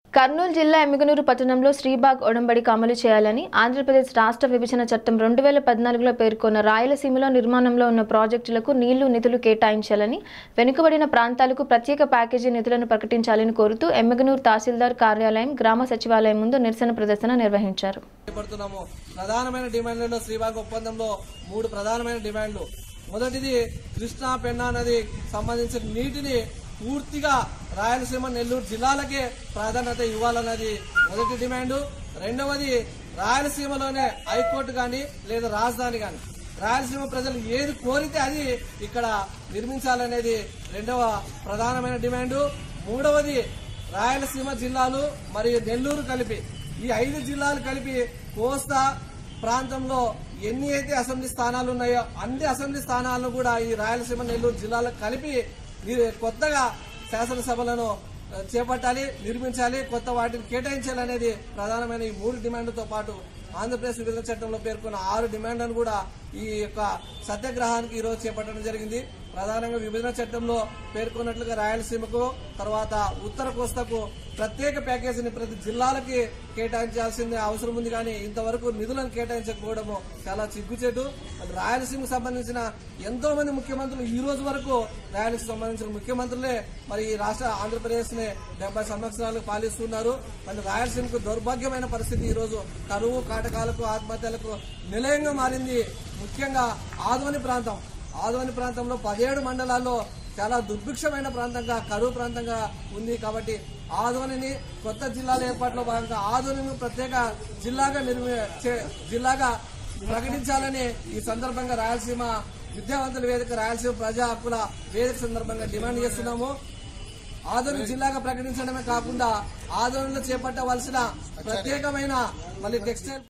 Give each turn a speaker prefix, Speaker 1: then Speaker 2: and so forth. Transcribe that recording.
Speaker 1: కర్నూలు జిల్లా ఎమ్మిగనూరు పట్టణంలో శ్రీబాగ్ ఒడంబడిక అమలు చేయాలని ఆంధ్రప్రదేశ్ రాష్ట్ర విభజన చట్టం రెండు వేల పద్నాలుగులో పేర్కొన్న రాయలసీమలో నిర్మాణంలో ఉన్న ప్రాజెక్టులకు నీళ్లు నిధులు కేటాయించాలని వెనుకబడిన ప్రాంతాలకు ప్రత్యేక ప్యాకేజీ నిధులను ప్రకటించాలని కోరుతూ ఎమ్మిగనూరు తహసీల్దార్ కార్యాలయం గ్రామ సచివాలయం ముందు నిరసన ప్రదర్శన నిర్వహించారు
Speaker 2: చేపడుతున్నాము ప్రధానమైన డిమాండ్లలో శ్రీబాగ్ ఒప్పందంలో మూడు ప్రధానమైన డిమాండ్లు మొదటిది కృష్ణా పెన్నా నది సంబంధించిన నీటిని పూర్తిగా రాయలసీమ నెల్లూరు జిల్లాలకే ప్రాధాన్యత ఇవ్వాలన్నది మొదటి డిమాండు రెండవది రాయలసీమలోనే హైకోర్టు కానీ లేదా రాజధాని కానీ రాయలసీమ ప్రజలు ఏది కోరితే అది ఇక్కడ నిర్మించాలనేది రెండవ ప్రధానమైన డిమాండు మూడవది రాయలసీమ జిల్లాలు మరియు నెల్లూరు కలిపి ఈ ఐదు జిల్లాలు కలిపి కోస్తా ప్రాంతంలో ఎన్ని అయితే అసెంబ్లీ స్థానాలు ఉన్నాయో అన్ని అసెంబ్లీ స్థానాలను కూడా ఈ రాయలసీమ నెల్లూరు జిల్లాలకు కలిపి ఈ కొత్తగా శాసనసభలను ఆ, చేపట్టాలి నిర్మించాలి కొత్త వాటిని కేటాయించాలనేది ప్రధానమైన ఈ మూడు డిమాండ్లతో పాటు ఆంధ్రప్రదేశ్ విభజన చట్టంలో పేర్కొన్న ఆరు డిమాండ్లను కూడా ఈ యొక్క సత్యాగ్రహానికి ఈ రోజు చేపట్టడం జరిగింది ప్రధానంగా విభజన చట్టంలో పేర్కొన్నట్లుగా రాయలసీమకు తర్వాత ఉత్తర కోస్తాకు ప్రత్యేక ప్యాకేజీని ప్రతి జిల్లాలకి కేటాయించాల్సిందే అవసరం ఉంది కానీ ఇంతవరకు నిధులను కేటాయించకపోవడము చాలా సిగ్గుచేటు మరి రాయలసీమకు సంబంధించిన ఎంతో మంది ముఖ్యమంత్రులు ఈ రోజు వరకు రాయలసీమ సంబంధించిన ముఖ్యమంత్రులే మరి ఈ రాష్ట్ర ఆంధ్రప్రదేశ్ ని డెబ్బై సంవత్సరాలు పాలిస్తున్నారు మరి రాయలసీమకు దౌర్భాగ్యమైన పరిస్థితి ఈ రోజు కరువు కాటకాలకు ఆత్మహత్యలకు నిలయంగా మారింది ముఖ్యంగా ఆదోని ప్రాంతం ఆదోని ప్రాంతంలో పదిహేడు మండలాల్లో చాలా దుర్భిక్షమైన ప్రాంతంగా కరువు ప్రాంతంగా ఉంది కాబట్టి ఆదోనిని కొత్త జిల్లాల ఏర్పాటులో భాగంగా ఆదోనిని ప్రత్యేక జిల్లాగా నిర్మి చే- జిల్లాగా ప్రకటించాలని ఈ సందర్భంగా రాయలసీమ విద్యావంతుల వేదిక రాయలసీమ ప్రజా హక్కుల వేదిక సందర్భంగా డిమాండ్ చేస్తున్నాము ఆదోని జిల్లాగా ప్రకటించడమే కాకుండా ఆదోనిలో చేపట్టవలసిన ప్రత్యేకమైన మళ్ళీ టెక్స్టైల్